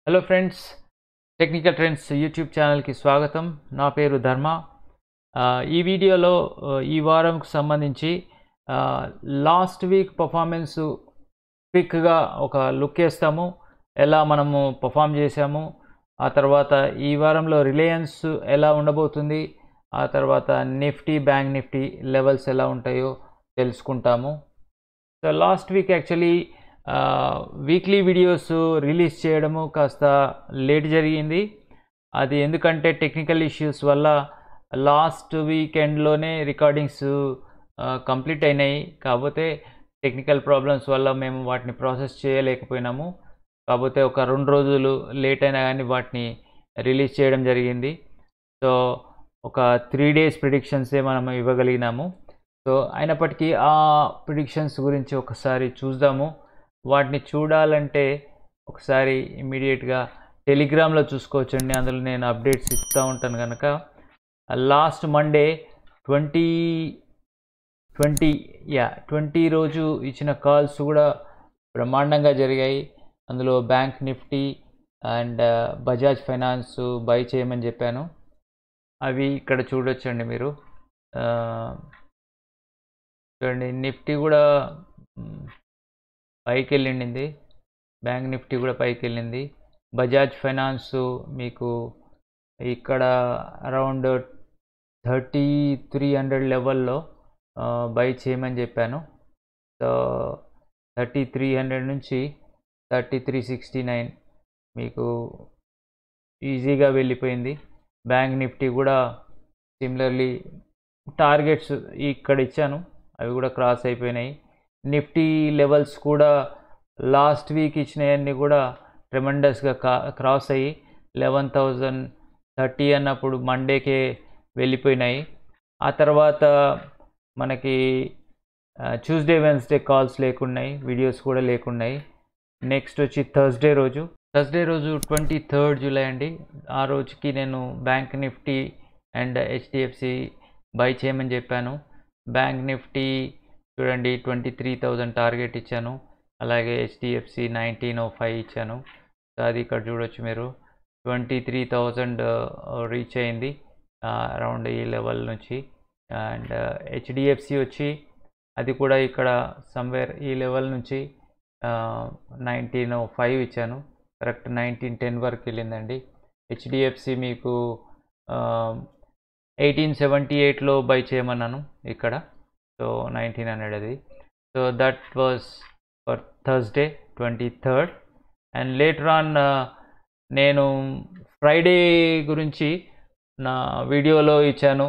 hello friends technical trends YouTube ఛానల్కి స్వాగతం నా పేరు ధర్మ ఆ, ఈ వీడియోలో ఆ, ఈ వారంకు సంబంధించి లాస్ట్ వీక్ పర్ఫార్మెన్స్ క్విక్గా ఒక లుక్ వేస్తాము ఎలా మనము పర్ఫామ్ చేసాము ఆ తర్వాత ఈ వారంలో రిలయన్స్ ఎలా ఉండబోతుంది ఆ తర్వాత నిఫ్టీ బ్యాంక్ నిఫ్టీ లెవెల్స్ ఎలా ఉంటాయో తెలుసుకుంటాము so last week actually weekly videos release చేయడము కాస్త లేట్ జరిగింది అది ఎందుకంటే టెక్నికల్ ఇష్యూస్ వల్ల లాస్ట్ వీకెండ్లోనే రికార్డింగ్స్ కంప్లీట్ అయినాయి కాకపోతే టెక్నికల్ ప్రాబ్లమ్స్ వల్ల మేము వాటిని ప్రాసెస్ చేయలేకపోయినాము కాకపోతే ఒక రెండు రోజులు లేట్ అయినా కానీ వాటిని రిలీజ్ చేయడం జరిగింది సో ఒక త్రీ డేస్ ప్రిడిక్షన్సే మనం ఇవ్వగలిగినాము సో అయినప్పటికీ ఆ ప్రిడిక్షన్స్ గురించి ఒకసారి చూద్దాము వాటిని చూడాలంటే ఒకసారి ఇమీడియట్గా టెలిగ్రామ్లో చూసుకోవచ్చండి అందులో నేను అప్డేట్స్ ఇస్తూ ఉంటాను కనుక లాస్ట్ మండే ట్వంటీ ట్వంటీ యా ట్వంటీ రోజు ఇచ్చిన కాల్స్ కూడా బ్రహ్మాండంగా జరిగాయి అందులో bank Nifty and Bajaj finance buy చేయమని చెప్పాను అవి ఇక్కడ చూడొచ్చండి మీరు ఆ, చూడండి నిఫ్టీ కూడా మ్, పైకి వెళ్ళింది బ్యాంక్ నిఫ్టీ కూడా పైకి వెళ్ళింది బజాజ్ ఫైనాన్స్ మీకు ఇక్కడ అరౌండ్ థర్టీ త్రీ హండ్రెడ్ లెవెల్లో బై చేయమని చెప్పాను సో థర్టీ త్రీ హండ్రెడ్ నుంచి థర్టీ త్రీ సిక్స్టీ నైన్ మీకు ఈజీగా వెళ్ళిపోయింది బ్యాంక్ నిఫ్టీ కూడా సిమిలర్లీ టార్గెట్స్ ఇక్కడ ఇచ్చాను అవి కూడా క్రాస్ అయిపోయినాయి నిఫ్టీ లెవెల్స్ కూడా లాస్ట్ వీక్ ఇచ్చినవన్నీ కూడా ట్రెమండస్గా కా క్రాస్ అయ్యి లెవెన్ థౌజండ్ థర్టీ అన్నప్పుడు మండేకే వెళ్ళిపోయినాయి ఆ తర్వాత మనకి ట్యూస్డే వెన్స్డే కాల్స్ లేకున్నాయి వీడియోస్ కూడా లేకున్నాయి నెక్స్ట్ వచ్చి థర్స్డే రోజు థర్స్డే రోజు ట్వంటీ థర్డ్ జూలై అండి ఆ రోజుకి నేను bank Nifty and HDFC buy చేయమని చెప్పాను బ్యాంక్ నిఫ్టీ చూడండి ట్వంటీ త్రీ థౌజండ్ టార్గెట్ ఇచ్చాను అలాగే హెచ్డిఎఫ్సి నైన్టీన్ ఓ ఫైవ్ ఇచ్చాను సో అది ఇక్కడ చూడొచ్చు మీరు ట్వంటీ త్రీ థౌజండ్ రీచ్ అయింది అరౌండ్ ఈ లెవెల్ నుంచి అండ్ హెచ్డిఎఫ్సి వచ్చి అది కూడా ఇక్కడ సమ్వేర్ ఈ లెవెల్ నుంచి నైన్టీన్ ఫైవ్ ఇచ్చాను కరెక్ట్ నైన్టీన్ టెన్ వరకు వెళ్ళిందండి హెచ్డిఎఫ్సి మీకు ఎయిటీన్ సెవెంటీ ఎయిట్లో బై చేయమన్నాను ఇక్కడ సో నైన్టీన్ హండ్రెడ్ అది so that was for Thursday twenty third and later on నేను ఫ్రైడే గురించి నా వీడియోలో ఇచ్చాను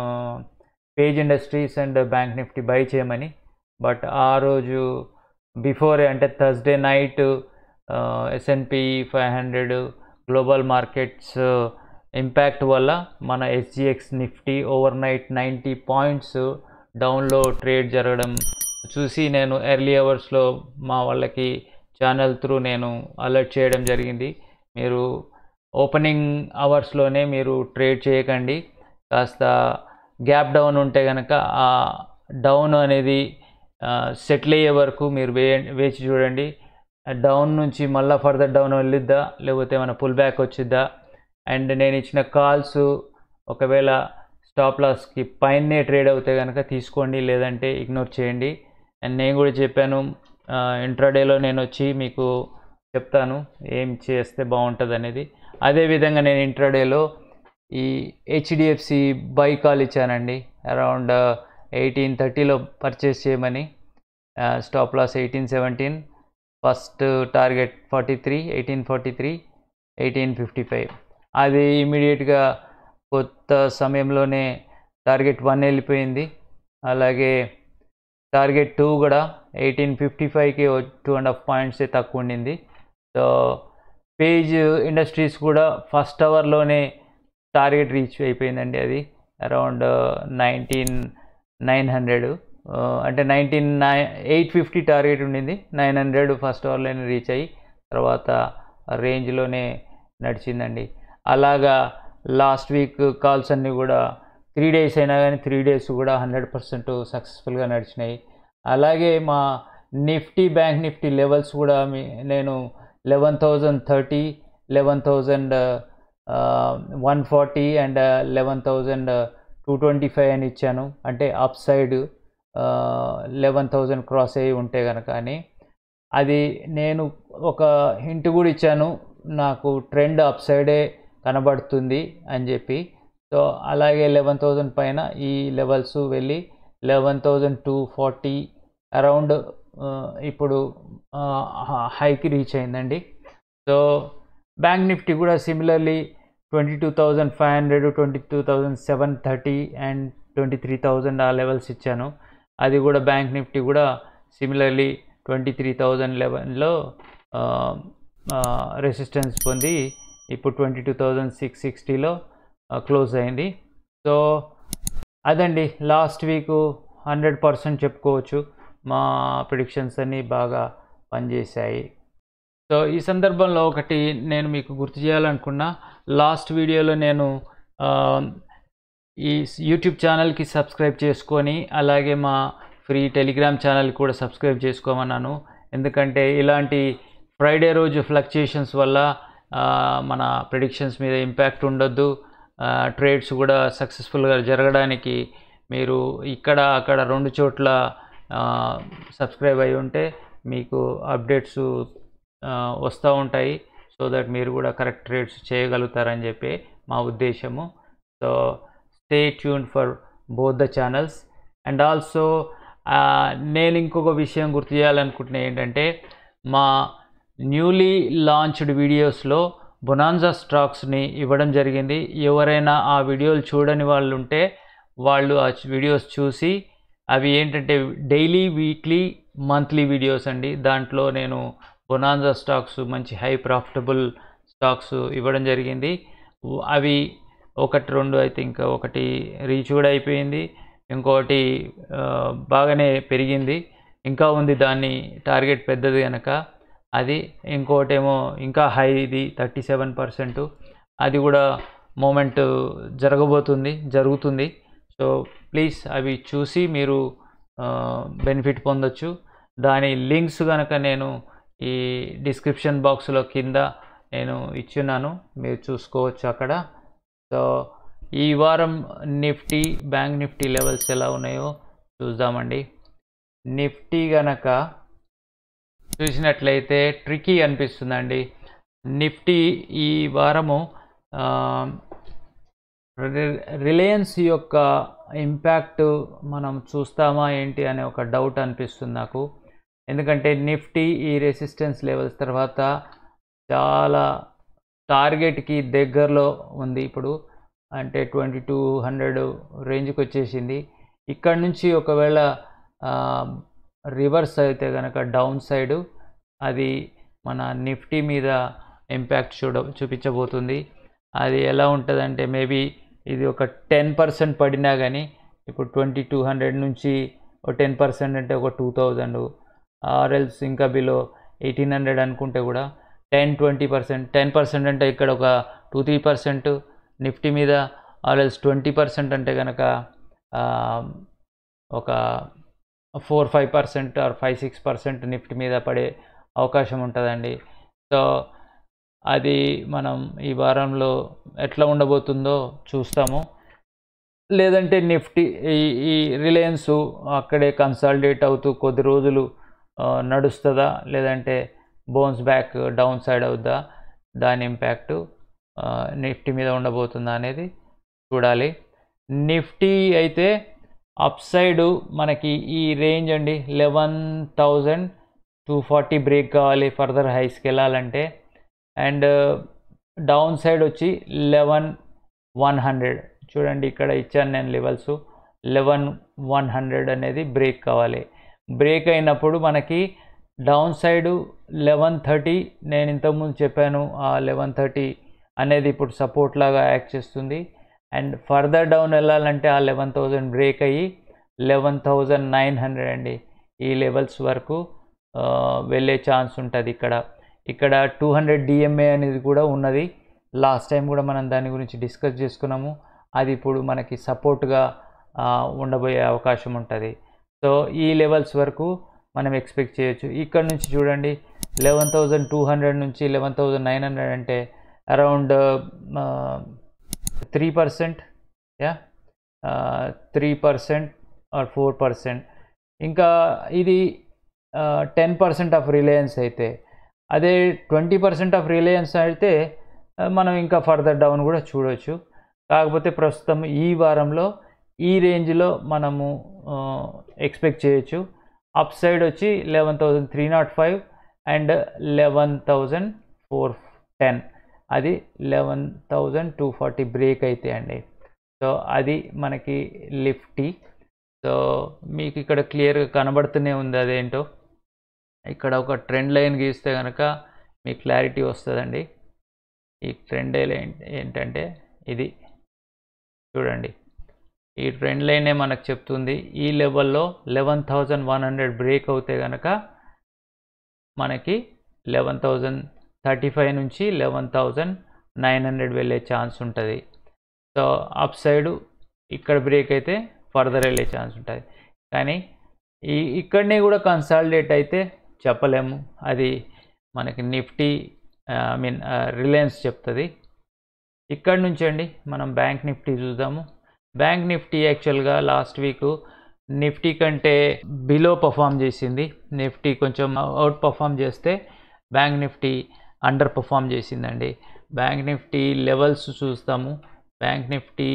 page industries and bank Nifty buy చేయమని బట్ ఆ రోజు బిఫోరే అంటే Thursday night SNP five hundred global markets impact వల్ల మన SGX Nifty overnight ninety points డౌన్లో ట్రేడ్ జరగడం చూసి నేను ఎర్లీ అవర్స్లో మా వాళ్ళకి ఛానల్ త్రూ నేను అలర్ట్ చేయడం జరిగింది మీరు ఓపెనింగ్ అవర్స్లోనే మీరు ట్రేడ్ చేయకండి కాస్త గ్యాప్ డౌన్ ఉంటే కనుక ఆ డౌన్ అనేది సెటిల్ అయ్యే వరకు మీరు వే వేచి చూడండి డౌన్ నుంచి మళ్ళీ ఫర్దర్ డౌన్ వెళ్ళిద్దా లేకపోతే ఏమైనా పుల్ బ్యాక్ వచ్చిద్దా అండ్ నేను ఇచ్చిన కాల్స్ ఒకవేళ స్టాప్ లాస్కి పైనే ట్రేడ్ అవుతే కనుక తీసుకోండి లేదంటే ఇగ్నోర్ చేయండి అండ్ నేను కూడా చెప్పాను ఇంట్రాడేలో నేను వచ్చి మీకు చెప్తాను ఏం చేస్తే బాగుంటుంది అనేది అదేవిధంగా నేను ఇంట్రాడేలో ఈ హెచ్డిఎఫ్సి బై కాల్ ఇచ్చానండి అరౌండ్ ఎయిటీన్ థర్టీలో పర్చేస్ చేయమని stop loss eighteen seventeen first target forty three eighteen forty three eighteen fifty five అది ఇమీడియట్గా కొత్త సమయంలోనే టార్గెట్ వన్ వెళ్ళిపోయింది అలాగే టార్గెట్ టూ కూడా ఎయిటీన్ ఫిఫ్టీ ఫైవ్కి టూ అండ్ హాఫ్ పాయింట్సే తక్కువ ఉండింది సో పేజ్ ఇండస్ట్రీస్ కూడా ఫస్ట్ అవర్లోనే టార్గెట్ రీచ్ అయిపోయిందండి అది అరౌండ్ నైన్టీన్ నైన్ హండ్రెడ్ అంటే nineteen nine eight fifty target ఉండింది నైన్ హండ్రెడ్ ఫస్ట్ అవర్లోనే రీచ్ అయ్యి తర్వాత రేంజ్లోనే నడిచిందండి అలాగా లాస్ట్ వీక్ కాల్స్ అన్నీ కూడా త్రీ డేస్ అయినా కానీ త్రీ డేస్ కూడా హండ్రెడ్ పర్సెంట్ సక్సెస్ఫుల్గా నడిచినాయి అలాగే మా నిఫ్టీ బ్యాంక్ నిఫ్టీ లెవెల్స్ కూడా మీ నేను eleven thousand thirty eleven thousand one forty and eleven thousand two twenty five అని ఇచ్చాను అంటే upside eleven thousand cross అయ్యి ఉంటే కనుక అని అది నేను ఒక హింట్ కూడా ఇచ్చాను నాకు ట్రెండ్ అప్ సైడే కనబడుతుంది అని చెప్పి సో అలాగే లెవెన్ థౌజండ్ పైన ఈ లెవెల్స్ వెళ్ళి eleven thousand two forty around ఇప్పుడు హైకి రీచ్ అయిందండి సో బ్యాంక్ నిఫ్టీ కూడా similarly twenty two thousand five hundred twenty two thousand seven thirty and twenty three thousand ఆ లెవెల్స్ ఇచ్చాను అది కూడా బ్యాంక్ నిఫ్టీ కూడా సిమిలర్లీ ట్వంటీ త్రీ థౌజండ్ లెవెన్లో రెసిస్టెన్స్ పొంది ఇప్పుడు ట్వంటీ టూ థౌజండ్ సిక్స్ సిక్స్టీలో క్లోజ్ అయింది సో అదండి లాస్ట్ వీక్ హండ్రెడ్ పర్సెంట్ చెప్పుకోవచ్చు మా ప్రిడిక్షన్స్ అన్నీ బాగా పనిచేశాయి సో ఈ సందర్భంలో ఒకటి నేను మీకు గుర్తు చేయాలనుకున్నా లాస్ట్ వీడియోలో నేను ఈ యూట్యూబ్ ఛానల్కి సబ్స్క్రైబ్ చేసుకొని అలాగే మా ఫ్రీ టెలిగ్రామ్ ఛానల్ కూడా సబ్స్క్రైబ్ చేసుకోమన్నాను ఎందుకంటే ఇలాంటి ఫ్రైడే రోజు ఫ్లక్చుయేషన్స్ వల్ల మన ప్రిడిక్షన్స్ మీద ఇంపాక్ట్ ఉండొద్దు ట్రేడ్స్ కూడా సక్సెస్ఫుల్గా జరగడానికి మీరు ఇక్కడ అక్కడ రెండు చోట్ల సబ్స్క్రైబ్ అయి ఉంటే మీకు అప్డేట్స్ వస్తూ ఉంటాయి సో దట్ మీరు కూడా కరెక్ట్ ట్రేడ్స్ చేయగలుగుతారని చెప్పి మా ఉద్దేశము so stay tune for both the channels and also నేను ఇంకొక విషయం గుర్తు చేయాలనుకుంటున్నా ఏంటంటే మా న్యూలీ లాంచ్డ్ వీడియోస్లో బొనాన్జా స్టాక్స్ని ఇవ్వడం జరిగింది ఎవరైనా ఆ వీడియోలు చూడని వాళ్ళు ఉంటే వాళ్ళు ఆ వీడియోస్ చూసి అవి ఏంటంటే డైలీ వీక్లీ మంత్లీ వీడియోస్ అండి దాంట్లో నేను బొనాన్జా స్టాక్స్ మంచి హై ప్రాఫిటబుల్ స్టాక్స్ ఇవ్వడం జరిగింది అవి ఒకటి రెండు ఐ థింక్ ఒకటి రీచ్ కూడా అయిపోయింది ఇంకొకటి బాగానే పెరిగింది ఇంకా ఉంది దాన్ని టార్గెట్ పెద్దది కనుక అది ఇంకోటేమో ఇంకా హై ఇది థర్టీ సెవెన్ పర్సెంట్ అది కూడా మూమెంట్ జరగబోతుంది జరుగుతుంది సో ప్లీజ్ అవి చూసి మీరు బెనిఫిట్ పొందొచ్చు దాని లింక్స్ కనుక నేను ఈ డిస్క్రిప్షన్ బాక్స్లో కింద నేను ఇచ్చున్నాను మీరు చూసుకోవచ్చు అక్కడ సో ఈ వారం నిఫ్టీ బ్యాంక్ నిఫ్టీ లెవెల్స్ ఎలా ఉన్నాయో చూద్దామండి నిఫ్టీ గనక చూసినట్లయితే ట్రికీ అనిపిస్తుందండి నిఫ్టీ ఈ వారము రిలయన్స్ యొక్క ఇంపాక్ట్ మనం చూస్తామా ఏంటి అనే ఒక డౌట్ అనిపిస్తుంది నాకు ఎందుకంటే నిఫ్టీ ఈ రెసిస్టెన్స్ లెవెల్స్ తర్వాత చాలా టార్గెట్కి దగ్గరలో ఉంది ఇప్పుడు అంటే ట్వంటీ టూ హండ్రెడ్ రేంజ్కి వచ్చేసింది ఇక్కడ నుంచి ఒకవేళ రివర్స్ అయితే కనుక డౌన్ సైడ్ అది మన నిఫ్టీ మీద ఇంపాక్ట్ చూడ చూపించబోతుంది అది ఎలా ఉంటుందంటే మేబీ ఇది ఒక టెన్ పర్సెంట్ పడినా కానీ ఇప్పుడు ట్వంటీ టూ హండ్రెడ్ నుంచి ఒక టెన్ పర్సెంట్ అంటే ఒక టూ థౌజండ్ ఆర్ఎల్స్ ఇంకా బిలో ఎయిటీన్ హండ్రెడ్ అనుకుంటే కూడా ten twenty percent ten percent అంటే ఇక్కడ ఒక టూ త్రీ పర్సెంట్ నిఫ్టీ మీద ఆర్ఎల్స్ ట్వంటీ పర్సెంట్ అంటే కనుక ఒక four five percent or five six percent Nifty మీద పడే అవకాశం ఉంటుందండి సో అది మనం ఈ వారంలో ఎట్లా ఉండబోతుందో చూస్తాము లేదంటే నిఫ్టీ ఈ ఈ రిలయన్స్ అక్కడే కన్సాలిడేట్ అవుతూ కొద్ది రోజులు నడుస్తుందా లేదంటే బోన్స్ బ్యాక్ డౌన్ సైడ్ అవుద్దా దాని ఇంపాక్ట్ నిఫ్టీ మీద ఉండబోతుందా అనేది చూడాలి నిఫ్టీ అయితే అప్ సైడ్ మనకి ఈ రేంజ్ అండి eleven thousand two forty break కావాలి ఫర్దర్ హైస్కి వెళ్ళాలంటే అండ్ డౌన్ సైడ్ వచ్చి లెవెన్ వన్ హండ్రెడ్ చూడండి ఇక్కడ ఇచ్చాను నేను లెవెల్స్ లెవెన్ వన్ హండ్రెడ్ అనేది బ్రేక్ కావాలి బ్రేక్ అయినప్పుడు మనకి డౌన్ సైడ్ లెవెన్ థర్టీ నేను ఇంతకుముందు చెప్పాను ఆ లెవెన్ థర్టీ అనేది ఇప్పుడు సపోర్ట్ లాగా యాక్ట్ చేస్తుంది అండ్ ఫర్దర్ డౌన్ వెళ్ళాలంటే ఆ లెవెన్ థౌజండ్ బ్రేక్ అయ్యి లెవెన్ థౌజండ్ నైన్ హండ్రెడ్ అండి ఈ లెవెల్స్ వరకు వెళ్ళే ఛాన్స్ ఉంటుంది ఇక్కడ ఇక్కడ టూ హండ్రెడ్ డిఎంఏ అనేది కూడా ఉన్నది లాస్ట్ టైం కూడా మనం దాని గురించి డిస్కస్ చేసుకున్నాము అది ఇప్పుడు మనకి సపోర్ట్గా ఉండబోయే అవకాశం ఉంటుంది సో ఈ లెవెల్స్ వరకు మనం ఎక్స్పెక్ట్ చేయొచ్చు ఇక్కడ నుంచి చూడండి లెవెన్ థౌజండ్ టూ హండ్రెడ్ నుంచి లెవెన్ థౌజండ్ నైన్ హండ్రెడ్ అంటే అరౌండ్ త్రీ పర్సెంట్ యా three percent or four percent ఇంకా ఇది టెన్ పర్సెంట్ ఆఫ్ రిలయన్స్ అయితే అదే ట్వంటీ పర్సెంట్ ఆఫ్ రిలయన్స్ అయితే ఆ, మనం ఇంకా ఫర్దర్ డౌన్ కూడా చూడొచ్చు కాకపోతే ప్రస్తుతం ఈ వారంలో ఈ రేంజ్లో మనము ఎక్స్పెక్ట్ చేయొచ్చు అప్ సైడ్ వచ్చి eleven thousand three not five and eleven thousand four ten అది eleven thousand two forty break అయితే అండి సో అది మనకి లిఫ్టీ సో మీకు ఇక్కడ క్లియర్గా కనబడుతూనే ఉంది అదేంటో ఇక్కడ ఒక ట్రెండ్ లైన్ గీస్తే కనుక మీకు క్లారిటీ వస్తుందండి ఈ ట్రెండ్ లైన్ ఏంటంటే ఇది చూడండి ఈ ట్రెండ్ లైనే మనకు చెప్తుంది ఈ లెవెల్లో eleven thousand one hundred break అవుతే కనుక మనకి లెవెన్ థౌజండ్ థర్టీ ఫైవ్ నుంచి లెవెన్ థౌజండ్ నైన్ హండ్రెడ్ వెళ్ళే ఛాన్స్ ఉంటుంది సో అప్ సైడ్ ఇక్కడ బ్రేక్ అయితే ఫర్దర్ వెళ్ళే ఛాన్స్ ఉంటుంది కానీ ఈ ఇక్కడనే కూడా కన్సాలిడేట్ అయితే చెప్పలేము అది మనకి నిఫ్టీ ఐ మీన్ రిలయన్స్ చెప్తుంది ఇక్కడ నుంచి అండి మనం బ్యాంక్ నిఫ్టీ చూద్దాము బ్యాంక్ నిఫ్టీ యాక్చువల్గా లాస్ట్ వీక్ నిఫ్టీ కంటే బిలో పర్ఫామ్ చేసింది నిఫ్టీ కొంచెం అవుట్ పర్ఫామ్ చేస్తే బ్యాంక్ నిఫ్టీ అండర్ పర్ఫామ్ చేసిందండి బ్యాంక్ నిఫ్టీ లెవెల్స్ చూస్తాము bank Nifty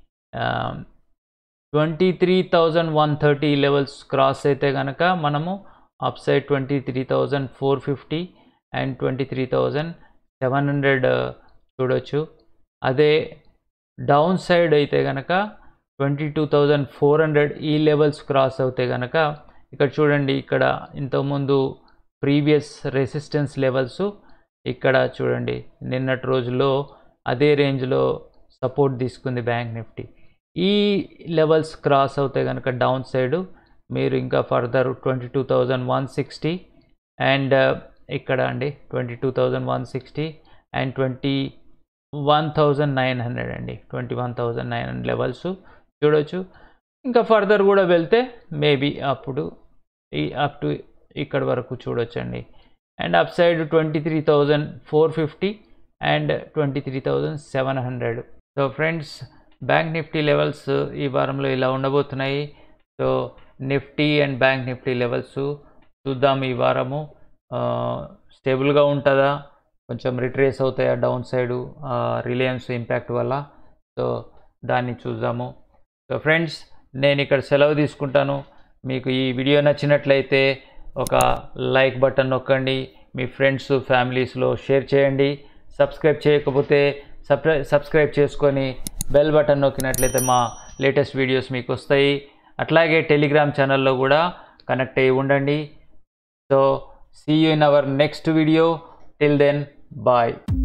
twenty three thousand one thirty levels cross అయితే కనుక మనము upside twenty three thousand four fifty and twenty three thousand seven hundred చూడొచ్చు అదే downside అయితే కనుక twenty two thousand four hundred ఈ levels cross అవుతే కనుక ఇక్కడ చూడండి ఇక్కడ ఇంతకుముందు ప్రీవియస్ రెసిస్టెన్స్ లెవెల్స్ ఇక్కడ చూడండి నిన్నటి రోజుల్లో అదే రేంజ్లో సపోర్ట్ తీసుకుంది బ్యాంక్ నిఫ్టీ ఈ లెవెల్స్ క్రాస్ అవుతే కనుక డౌన్ సైడ్ మీరు ఇంకా further twenty two thousand one sixty and ఇక్కడ అండి twenty two thousand one sixty and twenty one thousand nine hundred అండి twenty one thousand nine hundred levels చూడొచ్చు ఇంకా ఫర్దర్ కూడా వెళ్తే మేబీ అప్పుడు ఈ అప్ టు ఇక్కడ వరకు చూడొచ్చండి and upside twenty three thousand four fifty and twenty three thousand seven hundred so friends bank Nifty levels ఈ వారంలో ఇలా ఉండబోతున్నాయి so Nifty and bank Nifty levels చూద్దాం ఈ వారము స్టేబుల్గా ఉంటుందా కొంచెం రిట్రేస్ అవుతాయా డౌన్ సైడు రిలయన్స్ ఇంపాక్ట్ వల్ల సో దాన్ని చూద్దాము సో ఫ్రెండ్స్ నేను ఇక్కడ సెలవు తీసుకుంటాను మీకు ఈ వీడియో నచ్చినట్లయితే ఒక లైక్ బటన్ నొక్కండి మీ ఫ్రెండ్స్ ఫ్యామిలీస్లో షేర్ చేయండి సబ్స్క్రైబ్ చేయకపోతే సబ్స్క్రై సబ్స్క్రైబ్ చేసుకొని బెల్ బటన్ నొక్కినట్లయితే మా లేటెస్ట్ వీడియోస్ మీకు వస్తాయి అట్లాగే టెలిగ్రామ్ ఛానల్లో కూడా కనెక్ట్ అయ్యి ఉండండి so see you in our next video till then bye